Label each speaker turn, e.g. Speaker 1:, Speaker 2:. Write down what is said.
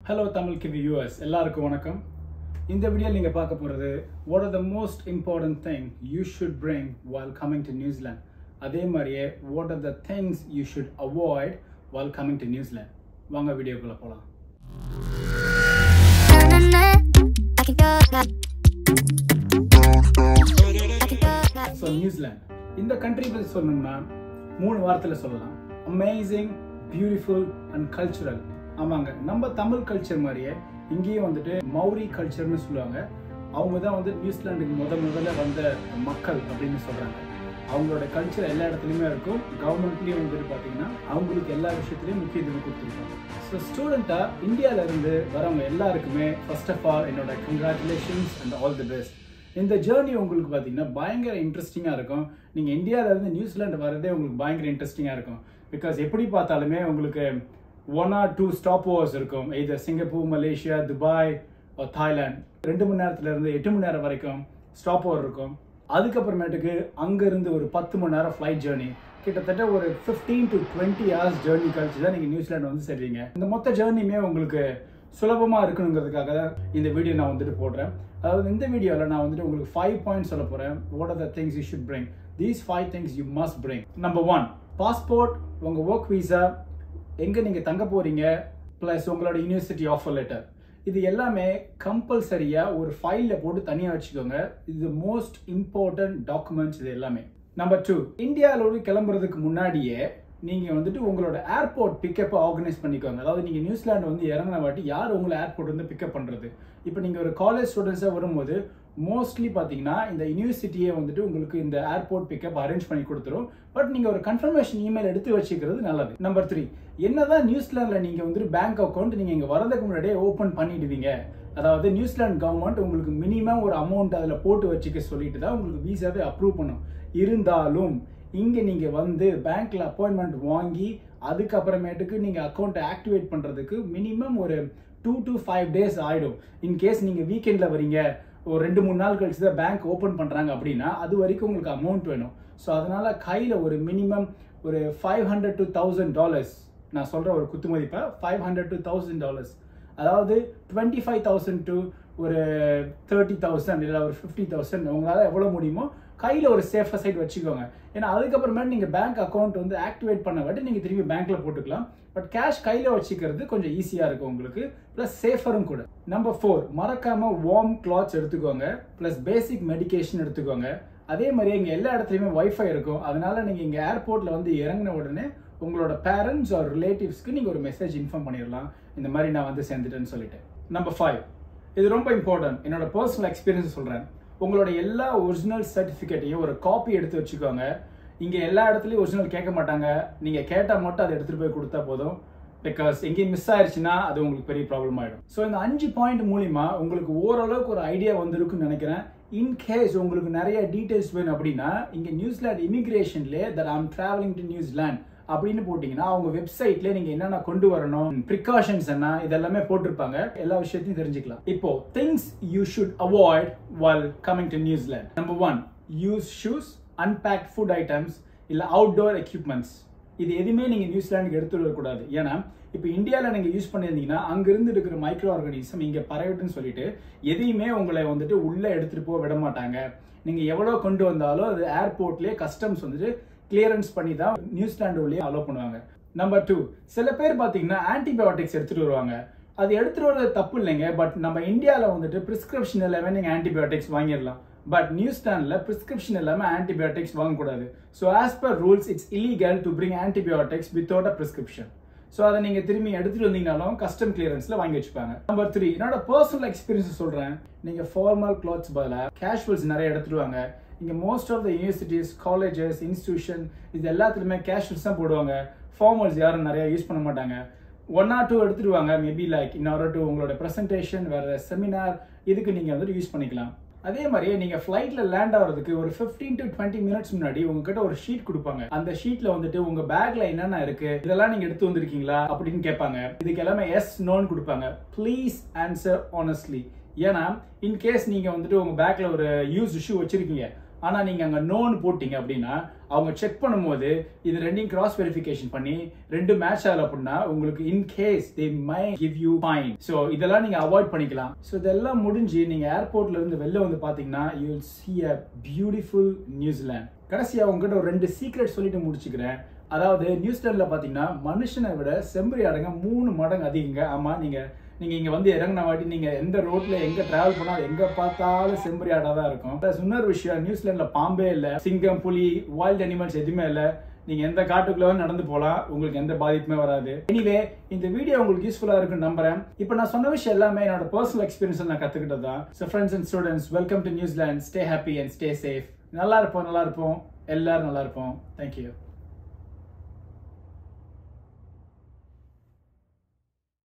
Speaker 1: Hello Tamil kiwi viewers எல்லாருக்கும் வணக்கம் இந்த வீடியோ நீங்கள் பார்க்க போகிறது what are the most important thing you should bring while coming to New Zealand அதே மாதிரியே what are the things you should avoid while coming to New Zealand வாங்க வீடியோக்குள்ளே போகலாம்
Speaker 2: I can go back. I can go back.
Speaker 1: So New Zealand இந்த country பற்றி சொல்லணும்னா மூணு வாரத்தில் சொல்லலாம் அமேசிங் பியூட்டிஃபுல் அண்ட் கல்ச்சுரல் ஆமாங்க நம்ம தமிழ் கல்ச்சர் மாதிரியே இங்கேயும் வந்துட்டு மௌரி கல்ச்சர்னு சொல்லுவாங்க அவங்க தான் வந்து நியூசிலாண்டுக்கு முத முதல்ல வந்த மக்கள் அப்படின்னு சொல்கிறாங்க அவங்களோட கல்ச்சர் எல்லா இடத்துலையுமே இருக்கும் கவர்மெண்ட்லேயும் வந்துட்டு பார்த்தீங்கன்னா அவங்களுக்கு எல்லா விஷயத்துலையும் முக்கியத்துவம் கொடுத்துருக்காங்க ஸோ ஸ்டூடெண்ட்டாக இந்தியாவிலேருந்து வரவங்க எல்லாருக்குமே ஃபர்ஸ்ட் ஆஃப் ஆல் என்னோட congratulations and all the best இந்த ஜேர்னி உங்களுக்கு பார்த்தீங்கன்னா பயங்கர இன்ட்ரெஸ்டிங்காக இருக்கும் நீங்கள் இந்தியாவிலேருந்து நியூசிலாந்து வரதே உங்களுக்கு பயங்கர இன்ட்ரெஸ்டிங்காக இருக்கும் பிகாஸ் எப்படி பார்த்தாலுமே உங்களுக்கு one or two stopovers இருக்கும் இது சிங்கப்பூர் மலேசியா துபாய் தாய்லாந்து ரெண்டு மணி நேரத்துல இருந்து எட்டு மணி நேரம் வரைக்கும் ஸ்டாப் ஓவர் இருக்கும் அதுக்கப்புறமேட்டுக்கு அங்கேருந்து ஒரு பத்து மணி நேரம் ஃப்ளைட் ஜேர்னி கிட்டத்தட்ட ஒரு fifteen to twenty hours journey கழிச்சு தான் நீங்கள் நியூசிலாந்து வந்து சேர்றீங்க இந்த மொத்த ஜேர்னியுமே உங்களுக்கு சுலபமாக இருக்கணுங்கிறதுக்காக தான் இந்த வீடியோ நான் வந்துட்டு போடுறேன் அதாவது இந்த வீடியோவில் நான் வந்துட்டு உங்களுக்கு ஃபைவ் பாயிண்ட்ஸ் சொல்ல போகிறேன் what are the things you should bring these five things you must bring number one passport உங்கள் ஒர்க் வீசா எங்கே நீங்கள் தங்க போகிறீங்க ப்ளஸ் உங்களோட யூனிவர்சிட்டி ஆஃபர் லெட்டர் இது எல்லாமே கம்பல்சரியாக ஒரு ஃபைலில் போட்டு தனியாக வச்சுக்கோங்க இது மோஸ்ட் இம்பார்ட்டன்ட் டாக்குமெண்ட்ஸ் இது எல்லாமே நம்பர் டூ இந்தியாவிலோடு கிளம்புறதுக்கு முன்னாடியே நீங்கள் வந்துட்டு உங்களோட ஏர்போர்ட் பிக்கப்பை ஆர்கனைஸ் பண்ணிக்கோங்க அதாவது நீங்கள் நியூசிலாந்து வந்து இறங்கின வாட்டி யார் உங்களை ஏர்போர்ட் வந்து பிக்கப் பண்ணுறது இப்போ நீங்கள் ஒரு காலேஜ் ஸ்டூடெண்ட்ஸாக வரும்போது மோஸ்ட்லி பார்த்தீங்கன்னா இந்த யூனிவர்சிட்டியே வந்துட்டு உங்களுக்கு இந்த ஏர்போர்ட் பிக்கப் அரேஞ்ச் பண்ணி கொடுத்துரும் பட் நீங்கள் ஒரு கன்ஃபர்மேஷன் இமெயில் எடுத்து வச்சுக்கிறது நல்லது நம்பர் த்ரீ என்னதான் நியூசிலாண்டில் நீங்கள் வந்துட்டு பேங்க் அக்கௌண்ட் நீங்கள் இங்கே வரதுக்கு முன்னாடியே ஓப்பன் பண்ணிடுவீங்க அதாவது நியூசிலாந்து கவர்மெண்ட் உங்களுக்கு மினிமம் ஒரு அமௌண்ட் அதில் போட்டு வச்சுக்க சொல்லிட்டு தான் உங்களுக்கு வீசாவே அப்ரூவ் பண்ணும் இருந்தாலும் இங்கே நீங்கள் வந்து பேங்க்கில் அப்பாயின்மெண்ட் வாங்கி அதுக்கப்புறமேட்டுக்கு நீங்கள் அக்கௌண்ட்டை ஆக்டிவேட் பண்ணுறதுக்கு மினிமம் ஒரு டூ டு ஃபைவ் டேஸ் ஆகிடும் இன்கேஸ் நீங்கள் வீக்கெண்டில் வரீங்க ஒரு ரெண்டு மூணு நாள் கழிச்சு தான் பேங்க் ஓப்பன் பண்ணுறாங்க அப்படின்னா அது வரைக்கும் உங்களுக்கு அமௌண்ட் வேணும் ஸோ அதனால் கையில் ஒரு மினிமம் ஒரு five hundred to thousand dollars நான் சொல்கிற ஒரு குத்து மதிப்பை five hundred to thousand dollars அதாவது டுவெண்ட்டி ஃபைவ் தௌசண்ட் டு ஒரு தேர்ட்டி தௌசண்ட் இல்லை ஒரு ஃபிஃப்டி தௌசண்ட் உங்களால் எவ்வளோ முடியுமோ கையில் ஒரு சேஃபர் சைட் வச்சுக்கோங்க ஏன்னா அதுக்கப்புறமேட்டு நீங்கள் பேங்க் அக்கௌண்ட் வந்து ஆக்டிவேட் பண்ண வாட்டி நீங்கள் திரும்பி பேங்க்கில் போட்டுக்கலாம் பட் கேஷ் கையில் வச்சுக்கிறது கொஞ்சம் ஈஸியாக இருக்கும் உங்களுக்கு ப்ளஸ் சேஃபரும் கூட நம்பர் ஃபோர் மறக்காமல் வார்ம் கிளாத்ஸ் எடுத்துக்கோங்க ப்ளஸ் பேசிக் மெடிகேஷன் எடுத்துக்கோங்க அதே மாதிரி இங்கே எல்லா இடத்துலையுமே ஒய்ஃபை இருக்கும் அதனால நீங்கள் இங்கே ஏர்போர்ட்டில் வந்து இறங்கின உடனே உங்களோட பேரண்ட்ஸ் ஆர் ரிலேட்டிவ்ஸ்க்கு நீங்கள் ஒரு மெசேஜ் இன்ஃபார்ம் பண்ணிடலாம் இந்த மாதிரி நான் வந்து சேர்ந்துட்டேன்னு சொல்லிட்டு நம்பர் ஃபைவ் இது ரொம்ப இம்பார்ட்டன்ட் என்னோட பர்சனல் எக்ஸ்பீரியன்ஸ் சொல்கிறேன் உங்களோட எல்லா ஒரிஜினல் சர்டிஃபிகேட்டையும் ஒரு காப்பி எடுத்து வச்சுக்கோங்க இங்கே எல்லா இடத்துலையும் ஒரிஜினல் கேட்க மாட்டாங்க நீங்கள் கேட்டால் மட்டும் அதை எடுத்துகிட்டு போய் கொடுத்தா போதும் பிகாஸ் எங்கேயும் மிஸ் ஆயிடுச்சுன்னா அது உங்களுக்கு பெரிய ப்ராப்ளம் ஆகிடும் ஸோ இந்த அஞ்சு பாயிண்ட் மூலிமா உங்களுக்கு ஓரளவுக்கு ஒரு ஐடியா வந்திருக்குன்னு நினைக்கிறேன் இன்கேஸ் உங்களுக்கு நிறைய டீட்டெயில்ஸ் வேணும் அப்படின்னா இங்கே நியூசிலாந்து இமிகிரேஷன்லேயே that I'm travelling to New Zealand அப்படின்னு போட்டிங்கன்னா அவங்க வெப்சைட்ல நீங்க என்னென்ன கொண்டு வரணும் ப்ரிகாஷன்ஸ் என்ன இதெல்லாமே போட்டிருப்பாங்க எல்லா விஷயத்தையும் தெரிஞ்சுக்கலாம் இப்போ things you should avoid while coming to New Zealand number one used shoes unpacked food items இல்லை அவுட்டோர் எக்யூப்மெண்ட்ஸ் இது எதுவுமே நீங்கள் நியூசிலாண்டுக்கு எடுத்துட்டு வரக்கூடாது ஏன்னா இப்போ இந்தியாவில் நீங்கள் யூஸ் பண்ணியிருந்தீங்கன்னா அங்கிருந்து இருக்கிற மைக்ரோ ஆர்கானிசம் இங்கே பரவட்டுன்னு சொல்லிட்டு எதையுமே உங்களை வந்துட்டு உள்ளே எடுத்துகிட்டு போக விட மாட்டாங்க நீங்கள் எவ்வளோ கொண்டு வந்தாலும் அது ஏர்போர்ட்லேயே கஸ்டம்ஸ் வந்துட்டு கிளியரன்ஸ் பண்ணி தான் நியூசிலாண்டு உள்ளே அலோவ் பண்ணுவாங்க நம்பர் டூ சில பேர் பார்த்தீங்கன்னா ஆன்டிபயோட்டிக்ஸ் எடுத்துகிட்டு வருவாங்க அது எடுத்துகிட்டு வரது தப்பு இல்லைங்க பட் நம்ம இந்தியாவில் வந்துட்டு ப்ரிஸ்கிரிப்ஷன் எல்லாமே நீங்கள் ஆன்டிபயோட்டிக்ஸ் வாங்கிடலாம் பட் நியூசிலாண்டில் ப்ரிஸ்கிரிப்ஷன் இல்லாமல் ஆன்டிபயோட்டிக்ஸ் வாங்கக்கூடாது so as per rules it's illegal to bring antibiotics without a prescription so அதை நீங்கள் திரும்பி எடுத்துகிட்டு வந்தீங்கனாலும் கஸ்டம் கிளியரன்ஸில் வாங்கி வச்சுப்பாங்க நம்பர் த்ரீ என்னோட பர்சனல் எக்ஸ்பீரியன்ஸ் சொல்கிறேன் நீங்கள் ஃபார்மல் கிளாத்ஸ் பதிலாக கேஷுவல்ஸ் நிறைய எடுத்துட்டு வாங்க இங்கே most of the universities colleges institution இது எல்லாத்துலையுமே கேஷுவல்ஸ் தான் போடுவாங்க ஃபார்மல்ஸ் யாரும் நிறைய யூஸ் பண்ண மாட்டாங்க ஒன் ஆர் டூ எடுத்துருவாங்க maybe like in order to உங்களோட ப்ரெசன்டேஷன் வேறு செமினார் இதுக்கு நீங்கள் வந்துட்டு யூஸ் பண்ணிக்கலாம் அதே மாதிரியே நீங்கள் ஃப்ளைட்டில் லேண்ட் ஆகிறதுக்கு ஒரு ஃபிஃப்டீன் டு டுவெண்ட்டி மினிட்ஸ் முன்னாடி உங்ககிட்ட ஒரு ஷீட் கொடுப்பாங்க அந்த ஷீட்டில் வந்துட்டு உங்கள் பேக்ல என்னென்ன இருக்கு இதெல்லாம் நீங்கள் எடுத்து வந்திருக்கீங்களா அப்படின்னு கேட்பாங்க இதுக்கு எல்லாமே எஸ் நோன்னு கொடுப்பாங்க ப்ளீஸ் ஆன்சர் ஆனஸ்ட்லி ஏன்னா இன்கேஸ் நீங்கள் வந்துட்டு உங்கள் பேக்கில் ஒரு யூஸ் ஷூ வச்சிருக்கீங்க ஆனா நீங்க அங்க நோன்னு போட்டீங்க அப்படின்னா அவங்க செக் பண்ணும்போது இது ரெண்டையும் கிராஸ் வெரிஃபிகேஷன் பண்ணி ரெண்டு மேட்ச் ஆகல அப்படின்னா உங்களுக்கு in case they may give you fine so இதெல்லாம் நீங்க அவாய்ட் பண்ணிக்கலாம் ஸோ இதெல்லாம் முடிஞ்சு நீங்க ஏர்போர்ட்ல இருந்து வெளில வந்து பாத்தீங்கன்னா you will see a beautiful New Zealand கடைசியா உங்ககிட்ட ஒரு ரெண்டு சீக்ரெட் சொல்லிட்டு முடிச்சுக்கிறேன் அதாவது நியூசிலாந்துல பாத்தீங்கன்னா மனுஷனை விட செம்பரி அடங்க மூணு மடங்கு அதிகங்க ஆமா நீங்க நீங்க இங்க வந்து இறங்கின வாட்டி நீங்க எந்த ரோட்ல எங்க டிராவல் பண்ணாலும் எங்க பார்த்தாலும் செம்பரி ஆடா தான் இருக்கும் Plus இன்னொரு விஷயம் நியூசிலாந்துல பாம்பே இல்ல சிங்கம் புலி வைல்ட் அனிமல்ஸ் எதுவுமே இல்ல நீங்க எந்த காட்டுக்குள்ள நடந்து போலாம் உங்களுக்கு எந்த பாதிப்புமே வராது எனிவே இந்த வீடியோ உங்களுக்கு யூஸ்ஃபுல்லா இருக்குன்னு நம்புறேன் இப்போ நான் சொன்ன விஷயம் எல்லாமே என்னோட பர்சனல் எக்ஸ்பீரியன்ஸ் நான் கத்துக்கிட்டது தான் so friends and students welcome to New Zealand stay happy and stay safe நல்லா இருப்போம் நல்லா இருப்போம் எல்லாரும் நல்லா இருப்போம் தேங்க்யூ